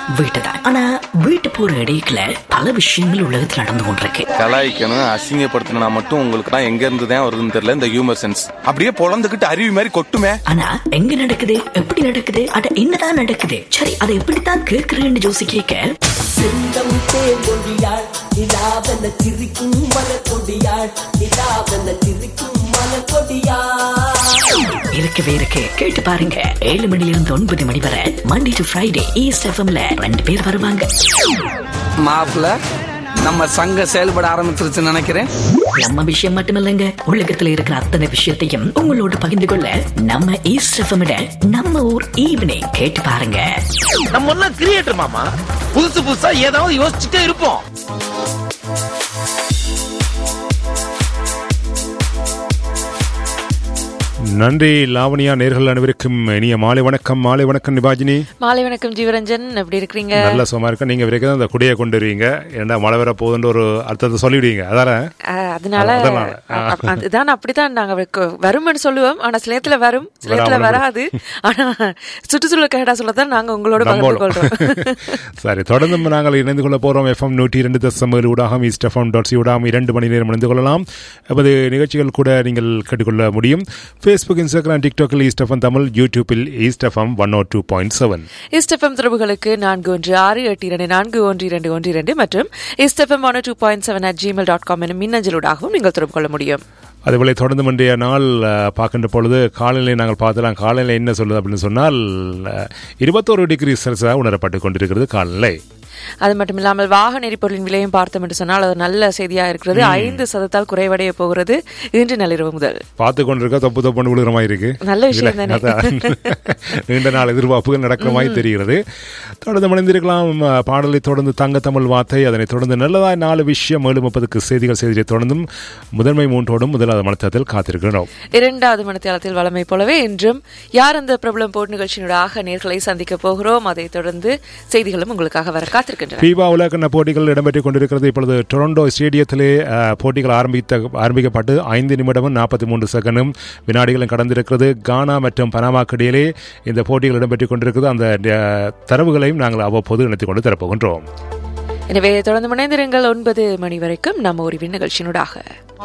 வீட்டு தான் ஆனா வீட்டு போற இடையில பல விஷயங்கள் உலகத்தில் நடந்து கொண்டிருக்கு கலாய்க்கணும் அசிங்கப்படுத்தணும்னா மட்டும் உங்களுக்கு தான் எங்க இருந்து தான் வருதுன்னு தெரியல இந்த ஹியூமர் சென்ஸ் அப்படியே பொழந்துகிட்டு அருவி மாதிரி கொட்டுமே ஆனா எங்க நடக்குது எப்படி நடக்குது அட என்னதான் நடக்குது சரி அதை எப்படித்தான் கேட்கிறேன்னு ஜோசி கேட்க செந்தம் தேமொழியாள் நிலாவென சிரிக்கும் மலக்கொடியாள் நிலாவென சிரிக்கும் மலக்கொடியாள் இருக்கவே இருக்கு கேட்டு பாருங்க ஏழு மணில இருந்து ஒன்பது மணி வரை மண்டே டு ஃப்ரைடே ஈஸ்ட் எஃப்எம்ல ரெண்டு பேர் வருவாங்க மாப்பிள்ள நம்ம சங்கம் செயல்பட ஆரம்பிச்சிருச்சுன்னு நினைக்கிறேன் நம்ம விஷயம் மட்டுமில்லைங்க உலகத்துல இருக்கிற அத்தனை விஷயத்தையும் உங்களோட பகிர்ந்து கொள்ள நம்ம ஈஸ்ட் எஃப்எம் நம்ம ஊர் ஈவினிங் கேட்டு பாருங்க நம்ம ஒன்னும் கிரியேட்டர் மாமா புதுசு புதுசா ஏதாவது யோசிச்சுட்டே இருப்போம் நன்றி லாவணியா நேர்கள் அனைவருக்கும் இனிய மாலை வணக்கம் மாலை வணக்கம் நிபாஜினி மாலை வணக்கம் ஜீவரஞ்சன் எப்படி இருக்கிறீங்க நல்ல சும்மா இருக்க நீங்க வரைக்கும் அந்த குடியை கொண்டு வருவீங்க ஏன்டா மழை வர போகுதுன்ற ஒரு அர்த்தத்தை சொல்லிவிடுவீங்க அதான அஹ், அதனால அதனால, ஆ. அ- அ- அதுதான் அப்படித்தான் நாங்க வெக்க- வரும்னு சொல்லுவோம் ஆனா சில நேரத்துல வரும் சில நேரத்துல வராமலும் வராது ஆனா சுற்றுச்சூழல் கேடா சொல்லத்தான் நாங்க உங்களோட பகிர்ந்து நம்மளும் கொள்றோம் சரி தொடர்ந்து நாங்கள் இணைந்து கொள்ள போறோம் எஃப்எம் நூற்றி இரண்டு தசம் ஏழு ஊடாகம் ஈஸ்ட் எஃப்எம் டாட் சி ஊடாகம் இரண்டு மணி நேரம் இணைந்து கொள்ளலாம் எமது நிகழ்ச்சிகள் கூட நீங்கள் கேட்டுக்கொள்ள முடியும் ஃபேஸ்புக் இன்ஸ்டாகிராம் டிக்டாக்கில் ஈஸ்ட் எஃப்எம் தமிழ் யூடியூப்பில் East FM one O two point seven East FM தொடர்புகளுக்கு நான்கு ஒன்று ஆறு எட்டு இரண்டு நான்கு ஒன்று இரண்டு ஒன்று இரண்டு மற்றும் East FM one two point seven at Gmail dot com எனும் மின்னஞ்சலூடாகவும் நீங்கள் தொடர்பு கொள்ள முடியும் அதுபோல தொடர்ந்து இன்றைய நாள் அஹ், பார்க்கின்ற பொழுது காலநிலை நாங்கள் பார்த்தலாம் காலநிலை என்ன சொல்லுது அப்படின்னு சொன்னால் அஹ், இருபத்தோரு டிகிரி செல்சியஸாக உணரப்பட்டு கொண்டிருக்கிறது காலநிலை அது மட்டும் இல்லாமல் வாகன எரிபொருளின் விலையும் பார்த்தோம் என்று சொன்னால் அது நல்ல செய்தியா இருக்கிறது ஐந்து சதத்தால் குறைவடைய போகிறது இன்று நள்ளிரவு முதல் பார்த்து கொண்டிருக்க தொப்பு தொப்புன்னு விழுகிற மாதிரி இருக்கு நல்ல விஷயம் இல்ல, தானே. அதான். நீண்ட நாள் எதிர்பார்ப்புகள் நடக்கிற மாதிரி தெரிகிறது தொடர்ந்து மணிந்திருக்கலாம் அஹ், பாடலை தொடர்ந்து தங்க தமிழ் வார்த்தை அதனைத் தொடர்ந்து நல்லதாய் நாலு விஷயம் ஏழு முப்பதுக்கு செய்திகள் செய்தியை தொடர்ந்தும் முதன்மை மூன்றோடும் முதலாவது மனத்தத்தில் காத்திருக்கிறோம் இரண்டாவது மணித்தியாலத்தில் வளமை போலவே இன்றும் யார் அந்த பிரபலம் போட் நிகழ்ச்சியினூடாக நேர்களை சந்திக்க போகிறோம் அதைத் தொடர்ந்து செய்திகளும் உங்களுக்காக வர காத்திருக்கின்றன ஃபீபா உலகண்ண போட்டிகள் இடம்பெற்றுக் கொண்டிருக்கிறது இப்பொழுது டொரண்டோ ஸ்டேடியத்திலே அஹ், போட்டிகள் ஆரம்பித்த ஆரம்பிக்கப்பட்டு ஐந்து நிமிடமும் நாற்பத்தி மூன்று செகண்டும் வினாடிகளும் கடந்திருக்கிறது கானா மற்றும் பனாமாக்கு இடையிலே இந்த போட்டிகள் இடம்பெற்றுக் கொண்டிருக்கிறது அந்த அஹ், தரவுகளையும் நாங்கள் அவ்வப்போது இணைத்துக் கொண்டு தரப்போகின்றோம் எனவே தொடர்ந்து முனைந்திருங்கள் ஒன்பது மணி வரைக்கும் நம்ம ஒரு நிகழ்ச்சியினூடாக